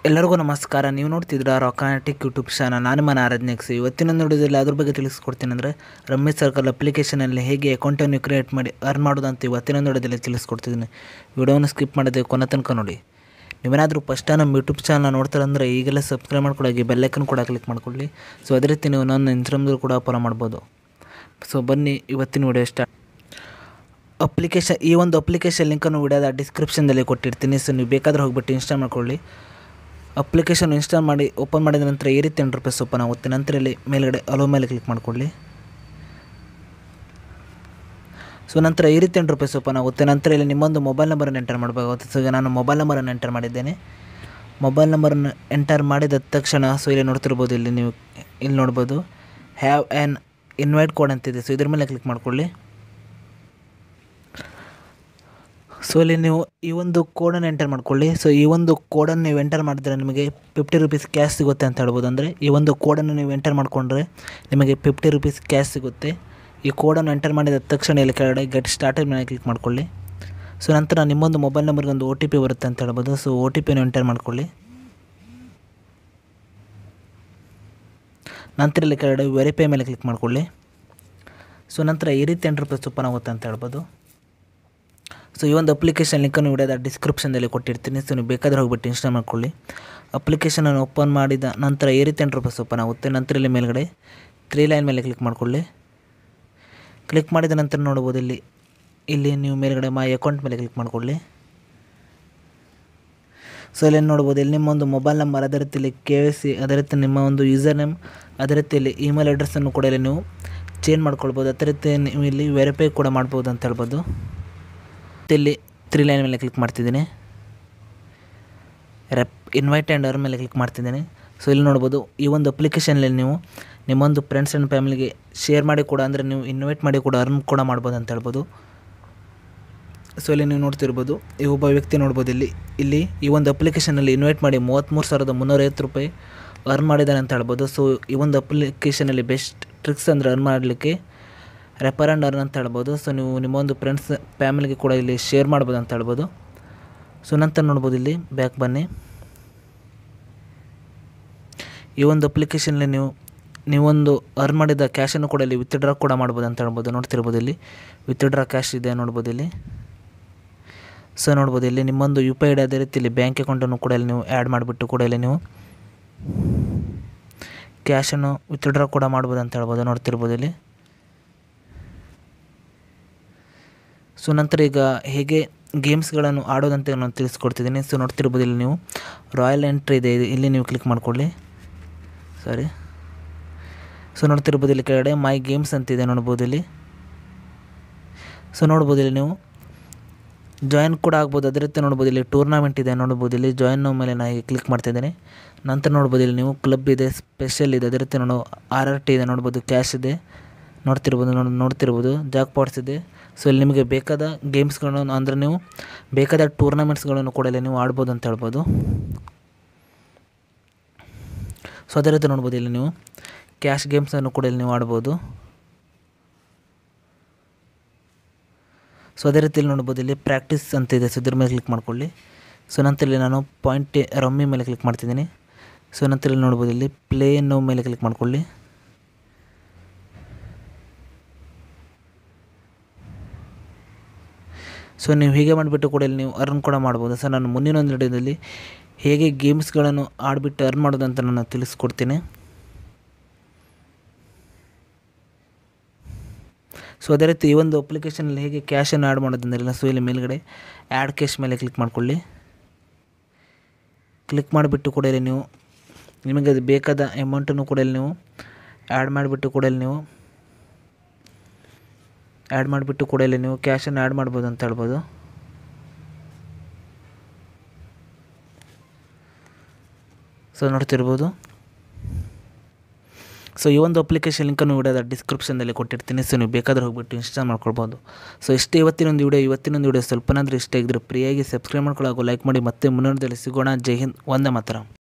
ಎಲ್ಲರಿಗೂ ನಮಸ್ಕಾರ ನೀವು ನೋಡ್ತಿದ್ದೀರಾ ರಾಕಾನೆಟಿಕ್ ಯೂಟ್ಯೂಬ್ ಚಾನಲ್ ನಾನು ಮನ ಆರಾಧನೆಕ್ಸ್ ಇವತ್ತಿನ ವಿಡಿಯೋದಲ್ಲಿ ಅದ್ರ ಬಗ್ಗೆ ತಿಳಿಸ್ಕೊಡ್ತೀನಿ ಅಂದರೆ ರಮೇಶ್ ಸರ್ಕಲ್ ಅಪ್ಲಿಕೇಶನಲ್ಲಿ ಹೇಗೆ ಅಕೌಂಟನ್ನು ಕ್ರಿಯೇಟ್ ಮಾಡಿ ಅರ್ನ್ ಮಾಡೋದಂತ ಇವತ್ತಿನ ವಿಡಿಯೋದಲ್ಲಿ ತಿಳಿಸ್ಕೊಡ್ತಿದ್ದೀನಿ ವಿಡಿಯೋನ ಸ್ಕಿಪ್ ಮಾಡದೆ ಕೊನೆ ತನಕ ನೋಡಿ ನೀವೇನಾದರೂ ಫಸ್ಟ್ ನಮ್ಮ ಯೂಟ್ಯೂಬ್ ಚಾನಲ್ ನೋಡ್ತಾರಂದರೆ ಈಗಲೇ ಸಬ್ಸ್ಕ್ರೈಬ್ ಮಾಡ್ಕೊಳಾಗಿ ಬೆಲ್ಲೈಕನ್ ಕೂಡ ಕ್ಲಿಕ್ ಮಾಡ್ಕೊಳ್ಳಿ ಸೊ ಅದೇ ರೀತಿ ನೀವು ನನ್ನ ಇನ್ಸ್ಟಾಗ್ರಾಮ್ದಲ್ಲಿ ಕೂಡ ಫಾಲೋ ಮಾಡ್ಬೋದು ಸೊ ಬನ್ನಿ ಇವತ್ತಿನ ವಿಡಿಯೋ ಸ್ಟಾರ್ಟ್ ಅಪ್ಲಿಕೇಶನ್ ಈ ಒಂದು ಅಪ್ಲಿಕೇಶನ್ ಲಿಂಕನ್ನು ವಿಡಿಯೋದ ಡಿಸ್ಕ್ರಿಪ್ಷನ್ದಲ್ಲಿ ಕೊಟ್ಟಿರ್ತೀನಿ ಸೊ ನೀವು ಬೇಕಾದ್ರೆ ಹೋಗ್ಬಿಟ್ಟು ಇನ್ಸ್ಟಾಲ್ ಮಾಡ್ಕೊಳ್ಳಿ ಅಪ್ಲಿಕೇಶನ್ ಇನ್ಸ್ಟಾಲ್ ಮಾಡಿ ಓಪನ್ ಮಾಡಿದ ನಂತರ ಈ ರೀತಿ ಇಂಟರ್ಫೇಸ್ ಓಪನ್ ಆಗುತ್ತೆ ನಂತರ ಇಲ್ಲಿ ಮೇಲ್ಗಡೆ ಅಲೋ ಮೇಲೆ ಕ್ಲಿಕ್ ಮಾಡ್ಕೊಳ್ಳಿ ಸೊ ನಂತರ ಈ ರೀತಿ ಇಂಟರ್ಫೇಸ್ ಓಪನ್ ಆಗುತ್ತೆ ನಂತರ ಇಲ್ಲಿ ನಿಮ್ಮೊಂದು ಮೊಬೈಲ್ ನಂಬರನ್ನು ಎಂಟರ್ ಮಾಡಬೇಕಾಗುತ್ತೆ ಸೊ ಈಗ ನಾನು ಮೊಬೈಲ್ ನಂಬರನ್ನು ಎಂಟರ್ ಮಾಡಿದ್ದೇನೆ ಮೊಬೈಲ್ ನಂಬರನ್ನು ಎಂಟರ್ ಮಾಡಿದ ತಕ್ಷಣ ಸೊ ಇಲ್ಲಿ ನೋಡ್ತಿರ್ಬೋದು ಇಲ್ಲಿ ನೀವು ಇಲ್ಲಿ ನೋಡ್ಬೋದು ಹ್ಯಾವ್ ಆ್ಯನ್ ಇನ್ವೈಟ್ ಕೋಡ್ ಅಂತಿದೆ ಸೊ ಇದ್ರ ಮೇಲೆ ಕ್ಲಿಕ್ ಮಾಡ್ಕೊಳ್ಳಿ ಸೊ ಇಲ್ಲಿ ನೀವು ಈ ಒಂದು ಕೋಡನ್ನು ಎಂಟರ್ ಮಾಡ್ಕೊಳ್ಳಿ ಸೊ ಈ ಒಂದು ಕೋಡನ್ನು ನೀವು ಎಂಟರ್ ಮಾಡಿದ್ರೆ ನಿಮಗೆ ಫಿಫ್ಟಿ ರುಪೀಸ್ ಕ್ಯಾಶ್ ಸಿಗುತ್ತೆ ಅಂತ ಹೇಳ್ಬೋದು ಅಂದರೆ ಈ ಒಂದು ಕೋಡನ್ನು ನೀವು ಎಂಟರ್ ಮಾಡಿಕೊಂಡ್ರೆ ನಿಮಗೆ ಫಿಫ್ಟಿ ರುಪೀಸ್ ಕ್ಯಾಶ್ ಸಿಗುತ್ತೆ ಈ ಕೋಡನ್ನು ಎಂಟರ್ ಮಾಡಿದ ತಕ್ಷಣ ಇಲ್ಲಿ ಕೆಳಗಡೆ ಗೆಟ್ ಸ್ಟಾರ್ಟೆಡ್ ಮೇಲೆ ಕ್ಲಿಕ್ ಮಾಡ್ಕೊಳ್ಳಿ ಸೊ ನಂತರ ನಿಮ್ಮೊಂದು ಮೊಬೈಲ್ ನಂಬರ್ಗೆ ಒಂದು ಒ ಟಿ ಪಿ ಬರುತ್ತೆ ಅಂತ ಹೇಳ್ಬೋದು ಸೊ ಒ ಟಿ ಪಿಯನ್ನು ಎಂಟರ್ ಮಾಡ್ಕೊಳ್ಳಿ ನಂತರ ಇಲ್ಲಿ ಕೆಳಗಡೆ ವೆರಿಫೈ ಮೇಲೆ ಕ್ಲಿಕ್ ಮಾಡ್ಕೊಳ್ಳಿ ಸೊ ನಂತರ ಈ ರೀತಿ ಎಂಟ್ರ್ ಓಪನ್ ಆಗುತ್ತೆ ಅಂತ ಹೇಳ್ಬೋದು ಸೊ ಈ ಒಂದು ಅಪ್ಲಿಕೇಶನ್ ಲಿಂಕನ್ನು ವಿಡಿಯೋದ ಡಿಸ್ಕ್ರಿಪ್ಷನ್ದಲ್ಲಿ ಕೊಟ್ಟಿರ್ತೀನಿ ಸೊ ನೀವು ಬೇಕಾದ್ರೆ ಹೋಗ್ಬಿಟ್ಟು ಇನ್ಸ್ಟಾಲ್ ಮಾಡ್ಕೊಳ್ಳಿ ಅಪ್ಲಿಕೇಶನನ್ನು ಓಪನ್ ಮಾಡಿದ ನಂತರ ಈ ರೀತಿ ಎಂಟ್ರಪ್ರೆಸ್ ಓಪನ್ ಆಗುತ್ತೆ ನಂತರ ಇಲ್ಲಿ ಮೇಲ್ಗಡೆ ತ್ರೀ ಲೈನ್ ಮೇಲೆ ಕ್ಲಿಕ್ ಮಾಡ್ಕೊಳ್ಳಿ ಕ್ಲಿಕ್ ಮಾಡಿದ ನಂತರ ನೋಡ್ಬೋದು ಇಲ್ಲಿ ಇಲ್ಲಿ ನೀವು ಮೇಲ್ಗಡೆ ಮೈ ಅಕೌಂಟ್ ಮೇಲೆ ಕ್ಲಿಕ್ ಮಾಡ್ಕೊಳ್ಳಿ ಸೊ ಇಲ್ಲಿ ನೋಡ್ಬೋದು ಇಲ್ಲಿ ನಿಮ್ಮ ಒಂದು ಮೊಬೈಲ್ ನಂಬರ್ ಅದೇ ರೀತಿಯಲ್ಲಿ ಕೆ ವೈ ಸಿ ಅದೇ ರೀತಿ ನಿಮ್ಮ ಒಂದು ಯೂಸರ್ ನೇಮ್ ಅದೇ ರೀತಿಯಲ್ಲಿ ಇಮೇಲ್ ಅಡ್ರೆಸ್ಸನ್ನು ಕೂಡ ಇಲ್ಲಿ ನೀವು ಚೇಂಜ್ ಮಾಡ್ಕೊಳ್ಬೋದು ಅದೇ ರೀತಿ ನೀವು ಇಲ್ಲಿ ವೆರಿಫೈ ಕೂಡ ಮಾಡ್ಬೋದು ಅಂತ ಹೇಳ್ಬೋದು ಇಲ್ಲಿ ತ್ರೀ ಲೈನ್ ಮೇಲೆ ಕ್ಲಿಕ್ ಮಾಡ್ತಿದ್ದೀನಿ ರೆಪ್ ಇನ್ವೈಟ್ ಆ್ಯಂಡ್ ಅವರ್ ಮೇಲೆ ಕ್ಲಿಕ್ ಮಾಡ್ತಿದ್ದೀನಿ ಸೊ ಇಲ್ಲಿ ನೋಡ್ಬೋದು ಈ ಒಂದು ಅಪ್ಲಿಕೇಶನಲ್ಲಿ ನೀವು ನಿಮ್ಮೊಂದು ಫ್ರೆಂಡ್ಸ್ ಆ್ಯಂಡ್ ಫ್ಯಾಮಿಲಿಗೆ ಶೇರ್ ಮಾಡಿ ಕೂಡ ಅಂದರೆ ನೀವು ಇನ್ವೈಟ್ ಮಾಡಿ ಕೂಡ ಅರ್ನ್ ಕೂಡ ಮಾಡ್ಬೋದು ಅಂತ ಹೇಳ್ಬೋದು ಸೊ ಇಲ್ಲಿ ನೀವು ನೋಡ್ತಿರ್ಬೋದು ಈ ಒಬ್ಬ ವ್ಯಕ್ತಿ ನೋಡ್ಬೋದು ಇಲ್ಲಿ ಇಲ್ಲಿ ಈ ಒಂದು ಅಪ್ಲಿಕೇಶನಲ್ಲಿ ಇನ್ವೈಟ್ ಮಾಡಿ ಮೂವತ್ತ್ಮೂರು ಸಾವಿರದ ಮುನ್ನೂರೈವತ್ತು ರೂಪಾಯಿ ಅರ್ನ್ ಮಾಡಿದ್ದಾನೆ ಅಂತ ಹೇಳ್ಬೋದು ಸೊ ಈ ಒಂದು ಅಪ್ಲಿಕೇಶನಲ್ಲಿ ಬೆಸ್ಟ್ ಟ್ರಿಕ್ಸ್ ಅಂದರೆ ಅರ್ನ್ ಮಾಡಲಿಕ್ಕೆ ರೆಫರ್ ಆ್ಯಂಡ್ ಅರ್ನ್ ಅಂತ ಹೇಳ್ಬೋದು ಸೊ ನೀವು ನಿಮ್ಮೊಂದು ಫ್ರೆಂಡ್ಸ್ ಫ್ಯಾಮಿಲಿಗೆ ಕೂಡ ಇಲ್ಲಿ ಶೇರ್ ಮಾಡ್ಬೋದು ಅಂತ ಹೇಳ್ಬೋದು ಸೊ ನಂತರ ನೋಡ್ಬೋದು ಇಲ್ಲಿ ಬ್ಯಾಕ್ ಬನ್ನಿ ಈ ಒಂದು ಅಪ್ಲಿಕೇಶನಲ್ಲಿ ನೀವು ನೀವೊಂದು ಅರ್ನ್ ಮಾಡಿದ ಕ್ಯಾಶನ್ನು ಕೂಡ ಇಲ್ಲಿ ವಿತ್ಡ್ರಾ ಕೂಡ ಮಾಡ್ಬೋದು ಅಂತ ಹೇಳ್ಬೋದು ನೋಡ್ತಿರ್ಬೋದು ಇಲ್ಲಿ ವಿತ್ಡ್ರಾ ಕ್ಯಾಶ್ ಇದೆ ನೋಡ್ಬೋದು ಇಲ್ಲಿ ಸೊ ನೋಡ್ಬೋದು ಇಲ್ಲಿ ನಿಮ್ಮೊಂದು ಯು ಪಿ ಐ ಡಿ ಅದೇ ರೀತಿ ಇಲ್ಲಿ ಬ್ಯಾಂಕ್ ಅಕೌಂಟನ್ನು ಕೂಡ ಇಲ್ಲಿ ನೀವು ಆ್ಯಡ್ ಮಾಡಿಬಿಟ್ಟು ಕೂಡ ಇಲ್ಲಿ ನೀವು ಕ್ಯಾಶನ್ನು ವಿತ್ಡ್ರಾ ಕೂಡ ಮಾಡ್ಬೋದು ಅಂತ ಹೇಳ್ಬೋದು ನೋಡ್ತಿರ್ಬೋದು ಇಲ್ಲಿ ಸೊ ನಂತರ ಈಗ ಹೇಗೆ ಗೇಮ್ಸ್ಗಳನ್ನು ಆಡೋದಂತ ನಾನು ತಿಳಿಸ್ಕೊಡ್ತಿದ್ದೀನಿ ಸೊ ನೋಡ್ತಿರ್ಬೋದು ಇಲ್ಲಿ ನೀವು ರಾಯಲ್ ಎಂಟ್ರಿ ಇದೆ ಇಲ್ಲಿ ನೀವು ಕ್ಲಿಕ್ ಮಾಡ್ಕೊಳ್ಳಿ ಸಾರಿ ಸೊ ನೋಡ್ತಿರ್ಬೋದು ಇಲ್ಲಿ ಕೆಳಗಡೆ ಮೈ ಗೇಮ್ಸ್ ಅಂತಿದೆ ನೋಡ್ಬೋದು ಇಲ್ಲಿ ಸೊ ನೋಡ್ಬೋದು ಇಲ್ಲಿ ನೀವು ಜಾಯಿನ್ ಕೂಡ ಆಗ್ಬೋದು ಅದೇ ರೀತಿ ನೋಡ್ಬೋದು ಇಲ್ಲಿ ಟೂರ್ನಮೆಂಟ್ ಇದೆ ನೋಡ್ಬೋದು ಇಲ್ಲಿ ಜಾಯಿನ್ ಮೇಲೆ ನಾನು ಈಗ ಕ್ಲಿಕ್ ಮಾಡ್ತಿದ್ದೀನಿ ನಂತರ ನೋಡ್ಬೋದು ಇಲ್ಲಿ ನೀವು ಕ್ಲಬ್ ಇದೆ ಸ್ಪೆಷಲ್ ಇದೆ ಅದೇ ರೀತಿ ನೋಡು ಆರ್ ಆರ್ ಟಿ ಇದೆ ನೋಡ್ಬೋದು ಕ್ಯಾಶ್ ಇದೆ ನೋಡ್ತಿರ್ಬೋದು ನೋಡಿ ನೋಡ್ತಿರ್ಬೋದು ಜಾಕ್ ಪಾಟ್ಸ್ ಇದೆ ಸೊ ಇಲ್ಲಿ ನಿಮಗೆ ಬೇಕಾದ ಗೇಮ್ಸ್ಗಳನ್ನು ಅಂದರೆ ನೀವು ಬೇಕಾದ ಟೂರ್ನಮೆಂಟ್ಸ್ಗಳನ್ನು ಕೂಡ ಇಲ್ಲಿ ನೀವು ಆಡ್ಬೋದು ಅಂತ ಹೇಳ್ಬೋದು ಸೊ ಅದೇ ರೀತಿ ನೋಡ್ಬೋದು ಇಲ್ಲಿ ನೀವು ಕ್ಯಾಶ್ ಗೇಮ್ಸನ್ನು ಕೂಡ ಇಲ್ಲಿ ನೀವು ಆಡ್ಬೋದು ಸೊ ಅದೇ ರೀತಿಯಲ್ಲಿ ನೋಡ್ಬೋದು ಇಲ್ಲಿ ಪ್ರಾಕ್ಟೀಸ್ ಅಂತ ಇದೆ ಸೊ ಇದ್ರ ಮೇಲೆ ಕ್ಲಿಕ್ ಮಾಡ್ಕೊಳ್ಳಿ ಸೊ ನಂತರ ಇಲ್ಲಿ ನಾನು ಪಾಯಿಂಟ್ ರಮ್ಮಿ ಮೇಲೆ ಕ್ಲಿಕ್ ಮಾಡ್ತಿದ್ದೀನಿ ಸೊ ನಂತರ ಇಲ್ಲಿ ನೋಡ್ಬೋದು ಇಲ್ಲಿ ಪ್ಲೇ ಅನ್ನೋ ಮೇಲೆ ಕ್ಲಿಕ್ ಮಾಡ್ಕೊಳ್ಳಿ ಸೊ ನೀವು ಹೀಗೆ ಮಾಡಿಬಿಟ್ಟು ಕೂಡ ಇಲ್ಲಿ ನೀವು ಅರ್ನ್ ಕೂಡ ಮಾಡ್ಬೋದು ಸರ್ ನಾನು ಮುಂದಿನ ಒಂದು ವಿಡಿಯೋದಲ್ಲಿ ಹೇಗೆ ಗೇಮ್ಸ್ಗಳನ್ನು ಆಡಿಬಿಟ್ಟು ಅರ್ನ್ ಮಾಡೋದಂತ ನಾನು ತಿಳಿಸ್ಕೊಡ್ತೀನಿ ಸೊ ಅದೇ ರೀತಿ ಈ ಒಂದು ಅಪ್ಲಿಕೇಶನಲ್ಲಿ ಹೇಗೆ ಕ್ಯಾಶನ್ನು ಆ್ಯಡ್ ಮಾಡೋದಂದ್ರೆ ಸೊ ಇಲ್ಲಿ ಮೇಲ್ಗಡೆ ಆ್ಯಡ್ ಕ್ಯಾಶ್ ಮೇಲೆ ಕ್ಲಿಕ್ ಮಾಡ್ಕೊಳ್ಳಿ ಕ್ಲಿಕ್ ಮಾಡಿಬಿಟ್ಟು ಕೂಡ ಇಲ್ಲಿ ನೀವು ನಿಮಗೆ ಅದು ಬೇಕಾದ ಅಮೌಂಟನ್ನು ಕೂಡ ಇಲ್ಲಿ ನೀವು ಆ್ಯಡ್ ಮಾಡಿಬಿಟ್ಟು ಕೂಡ ಇಲ್ಲಿ ನೀವು ಆ್ಯಡ್ ಮಾಡಿಬಿಟ್ಟು ಕೂಡ ಇಲ್ಲಿ ನೀವು ಕ್ಯಾಶನ್ನು ಆ್ಯಡ್ ಮಾಡ್ಬೋದು ಅಂತ ಹೇಳ್ಬೋದು ಸೊ ನೋಡ್ತಿರ್ಬೋದು ಸೊ ಈ ಒಂದು ಅಪ್ಲಿಕೇಶನ್ ಲಿಂಕನ್ನು ವಿಡಿಯೋದ ಡಿಸ್ಕ್ರಿಪ್ಷನ್ದಲ್ಲಿ ಕೊಟ್ಟಿರ್ತೀನಿ ಸೊ ನೀವು ಬೇಕಾದ್ರೆ ಹೋಗ್ಬಿಟ್ಟು ಇನ್ಸ್ಟಾಲ್ ಮಾಡ್ಕೊಳ್ಬೋದು ಸೊ ಇಷ್ಟೇ ಇವತ್ತಿನೊಂದು ವಿಡಿಯೋ ಇವತ್ತಿನೊಂದು ವಿಡಿಯೋ ಸ್ವಲ್ಪನಾದರೂ ಇಷ್ಟ ಆಗಿದ್ರೆ ಫ್ರೀಯಾಗಿ ಸಬ್ಸ್ಕ್ರೈಬ್ ಮಾಡ್ಕೊಳ್ಳೋ ಲೈಕ್ ಮಾಡಿ ಮತ್ತೆ ಮುಂದಿನದಲ್ಲಿ ಸಿಗೋಣ ಜೈ ಹಿಂದ್ ಒಂದೇ ಮಾತ್ರ